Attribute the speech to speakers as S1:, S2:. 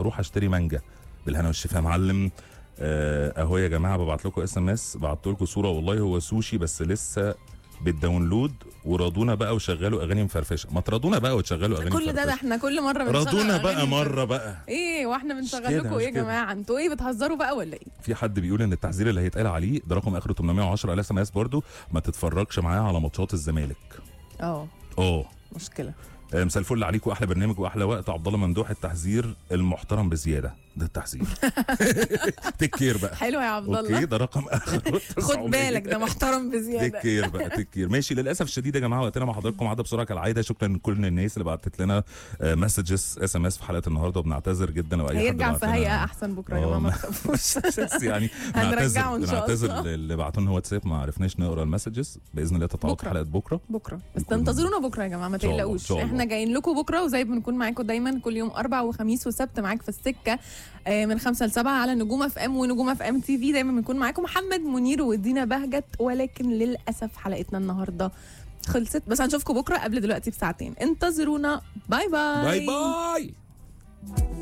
S1: اروح اشتري مانجا بالهنا والشفا يا معلم آه، اهو يا جماعه ببعت لكم اس ام اس بعت لكم صوره والله هو سوشي بس لسه بالداونلود ورضونا بقى وشغلوا اغاني مفرفشه ما ترضونا بقى وتشغلوا اغاني
S2: كل ده ده
S1: مفرفشة.
S2: احنا كل مره بنشغل
S1: رضونا بقى
S2: أغاني
S1: مره بقى
S2: ايه واحنا
S1: مش
S2: بنشغل
S1: كده،
S2: لكم
S1: مش
S2: ايه يا
S1: كده.
S2: جماعه انتوا ايه بتهزروا بقى ولا ايه
S1: في حد بيقول ان التحذير اللي هيتقال عليه ده رقم اخره 810 على اس ام اس برضه ما تتفرجش معاه على ماتشات الزمالك
S2: اه
S1: اه
S2: مشكله
S1: آه، مساء الفل عليكم احلى برنامج واحلى وقت عبد الله ممدوح التحذير المحترم بزياده ده التحذير تيك كير بقى
S2: حلو يا عبد
S1: اوكي
S2: الله
S1: ده رقم اخره
S2: خد بالك ده محترم
S1: تيك
S2: بزياده
S1: كير بقى تيك كير ماشي للاسف الشديد يا جماعه وقتنا مع حضراتكم عدى بسرعه كالعاده شكرا لكل الناس اللي بعتت لنا مسجز اس ام اس في حلقه النهارده وبنعتذر جدا لو اي حد
S2: هيرجع
S1: بعت
S2: في
S1: لنا-
S2: هيئه احسن بكره يا
S1: آه،
S2: جماعه ما
S1: ما-
S2: تخافوش
S1: بس يعني
S2: هنرجعه إن شاء
S1: بنعتذر
S2: الله.
S1: بنعتذر اللي بعتوا لنا واتساب ما عرفناش نقرا المسجز باذن الله تتعوض
S2: بكرة.
S1: حلقه بكره
S2: بكره بس
S1: نكون-
S2: تنتظرونا بكره يا جماعه ما
S1: شاء الله، إن
S2: تقلقوش
S1: شاء الله.
S2: احنا جايين لكم بكره وزي ما بنكون معاكم دايما كل يوم اربع وخميس وسبت معاك في السكه آه، من خمسة لسبعة على نجوم اف ام ونجوم اف ام تي في دايما بنكون معاكم محمد منير ودينا بهجت ولكن للاسف حلقتنا النهارده خلصت بس هنشوفكم بكره قبل دلوقتي بساعتين انتظرونا باي باي
S1: باي باي